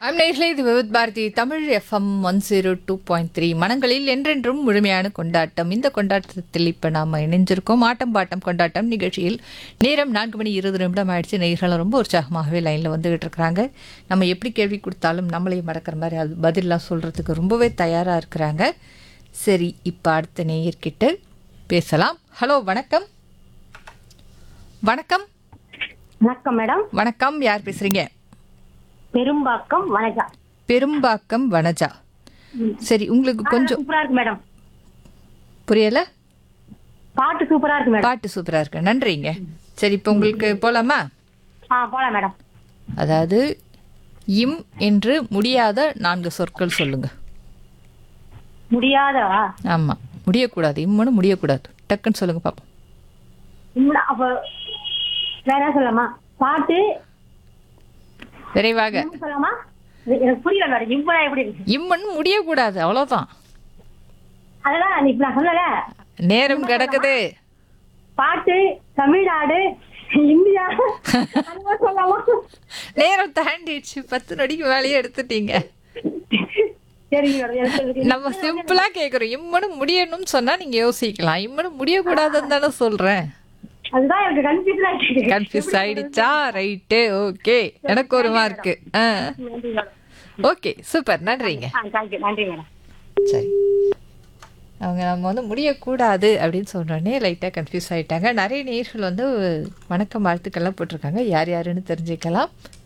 I'm நேர்களே இது Vividh Bharati Tamil FM one zero two point three மனங்களில் என்றென்றும் முழுமையான கொண்டாட்டம் இந்த கொண்டாட்டத்தில் இப்போ நாம் இணைஞ்சிருக்கோம் ஆட்டம் பாட்டம் கொண்டாட்டம் நிகழ்ச்சியில் நேரம் நான்கு மணி இருபது நிமிடம் ஆயிடுச்சு நேர்களும் ரொம்ப உற்சாகமாகவே லைனில் வந்துகிட்டு இருக்கிறாங்க நம்ம எப்படி கேள்வி கொடுத்தாலும் நம்மளையும் மறக்கிற மாதிரி அது பதிலெலாம் சொல்கிறதுக்கு ரொம்பவே தயாராக இருக்கிறாங்க சரி இப்போ அடுத்த நேயர்கிட்ட பேசலாம் ஹலோ வணக்கம் வணக்கம் வணக்கம் மேடம் வணக்கம் யார் பேசுகிறீங்க பெரும்பாக்கம் வணக்கம் பெரும்பாக்கம் வனஜா சரி உங்களுக்கு கொஞ்சம் சூப்பரா இருக்கு மேடம் புரியல பாட்டு சூப்பரா இருக்கு மேடம் பாட்டு சூப்பரா இருக்கு நன்றிங்க சரி இப்போ உங்களுக்கு போலாமா ஆ போலாம் மேடம் அதாவது இம் என்று முடியாத நான்கு சொற்கள் சொல்லுங்க முடியாதவா ஆமா முடியக்கூடாது இம்முன்னு முடியக்கூடாது டக்குன்னு சொல்லுங்க பாப்போம் இன்னும் அப்ப வேற என்ன சொல்லலாமா பாட்டு விரைவாக இன்னும் சொல்லலாமா இது எனக்கு புரியல மேடம் இவ்வளோ எப்படி இருக்கு இம்முன்னு முடியக்கூடாது அவ்வளவுதான் அதெல்லாம் இப்ப நான் சொல்லல நேரம் கிடக்குது பாட்டு தமிழ்நாடு இந்தியா அந்த மாதிரி சொல்லலாமா நேரம் தாண்டிடுச்சு பத்து நொடிக்கு மேலேயே எடுத்துட்டீங்க சரிங்க மேடம் எனக்கு இது- நம்ம சிம்பிளா கேக்குறோம் இம்மனு முடியணும்னு சொன்னா நீங்க யோசிக்கலாம் இம்மனு முடியக்கூடாதுன்னு தானே சொல்றேன் அதுதான் எனக்கு கன்ஃபியூஷன் ஆயிடுச்சு கன்ஃபியூஸ் ஆயிடுச்சா ரைட்டு ஓகே எனக்கு ஒரு மார்க் ஆ நன்றி மேடம் ஓகே சூப்பர் நன்றிங்க ஆ தேங்க்யூ நன்றி மேடம் சரி அவங்க நம்ம வந்து முடியக்கூடாது அப்படின்னு சொன்னோடனே லைட்டாக கன்ஃபியூஸ் ஆகிட்டாங்க நிறைய நேர்கள் வந்து வணக்கம் வாழ்த்துக்கள்லாம் போட்டிருக்காங்க யார் யாருன்னு தெரிஞ்சுக்கலாம்